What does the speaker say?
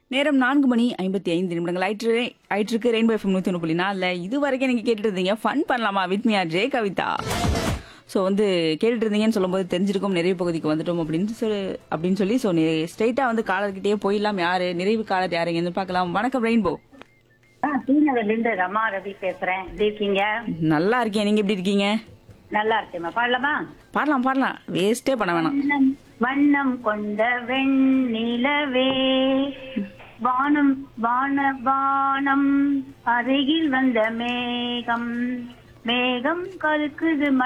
நேரம் நான்கு மணி ஐம்பத்தி ஐந்து நிமிடங்கள் ஆயிற்று ஆயிற்றுக்கு ரெயின்போ எஃப்எம் நூற்றி ஒன்று புள்ளி நாலில் இது வரைக்கும் நீங்கள் கேட்டுட்டு இருந்தீங்க ஃபன் பண்ணலாமா with Mia J Kavitha so வந்து கேட்டுட்டு இருந்தீங்கன்னு சொல்லும்போது தெரிஞ்சிருக்கும் நிறைவு பகுதிக்கு வந்துட்டோம் அப்படின்னு சொல்லி அப்படின்னு சொல்லி ஸோ ஸ்ட்ரைட்டாக வந்து காலர்கிட்டயே போயிடலாம் யாரு நிறைவு காலர் யாருங்கன்னு பார்க்கலாம் வணக்கம் ரெயின்போ ஆ ஸ்ரீநகர்ல இருந்து ரமா ரவி பேசுறேன் எப்படி இருக்கீங்க நல்லா இருக்கேன் நீங்கள் எப்படி இருக்கீங்க நல்லா இருக்கேம்மா பாடலாமா பாடலாம் பாடலாம் வேஸ்ட்டே பண்ண வேணாம் வண்ணம் வண்ணம் கொண்ட வெண்ணிலவே வானம் வான வானம் அருகில் வந்த மேகம் மேகம் கருக்குது